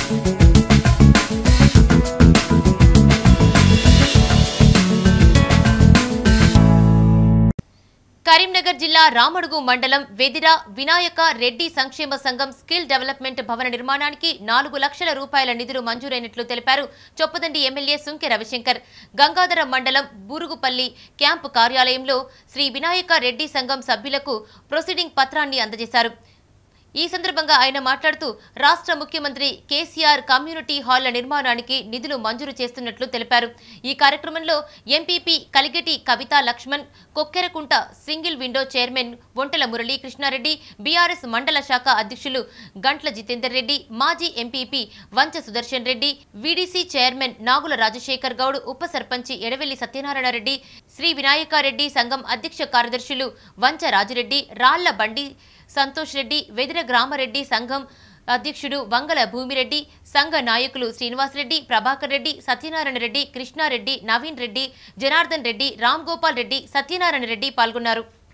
కరీంనగర్ జిల్లా రామడుగు మండలం వెదిర వినాయక రెడ్డి సంక్షేమ సంఘం స్కిల్ డెవలప్మెంట్ భవన నిర్మాణానికి నాలుగు లక్షల రూపాయల నిధులు మంజూరైనట్లు తెలిపారు చొప్పదండి ఎమ్మెల్యే సుంకె రవిశంకర్ గంగాధర మండలం బూరుగుపల్లి క్యాంపు కార్యాలయంలో శ్రీ వినాయక రెడ్డి సంఘం సభ్యులకు ప్రొసీడింగ్ పత్రాన్ని అందజేశారు ఈ సందర్భంగా ఆయన మాట్లాడుతూ రాష్ట్ర ముఖ్యమంత్రి కేసీఆర్ కమ్యూనిటీ హాళ్ల నిర్మాణానికి నిధులు మంజూరు చేస్తున్నట్లు తెలిపారు ఈ కార్యక్రమంలో MPP Kaligati Kavitha Laxman Kokkerakunta single window chairman Ontela Murali Krishnareddy BRS మండల శాఖ అధ్యక్షులు గంట్ల జితేందర్ రెడ్డి మాజీ MPP Vancha Sudarshan Reddy VDC chairman Nagula Rajasekhar Goud ఉప సర్పంచి ఎడవెల్లి సత్యనారాయణ రెడ్డి శ్రీ వినాయకారెడ్డి సంఘం అధ్యక్ష కార్యదర్శులు వంచ రాజురెడ్డి రాళ్ల బండి సంతోష్ రెడ్డి వెదిర గ్రామరెడ్డి సంఘం అధ్యక్షుడు వంగల భూమిరెడ్డి సంఘ నాయకులు శ్రీనివాసరెడ్డి ప్రభాకర్ రెడ్డి సత్యనారాయణ రెడ్డి కృష్ణారెడ్డి నవీన్ రెడ్డి జనార్దన్ రెడ్డి రామ్ గోపాల్ రెడ్డి సత్యనారాయణ రెడ్డి పాల్గొన్నారు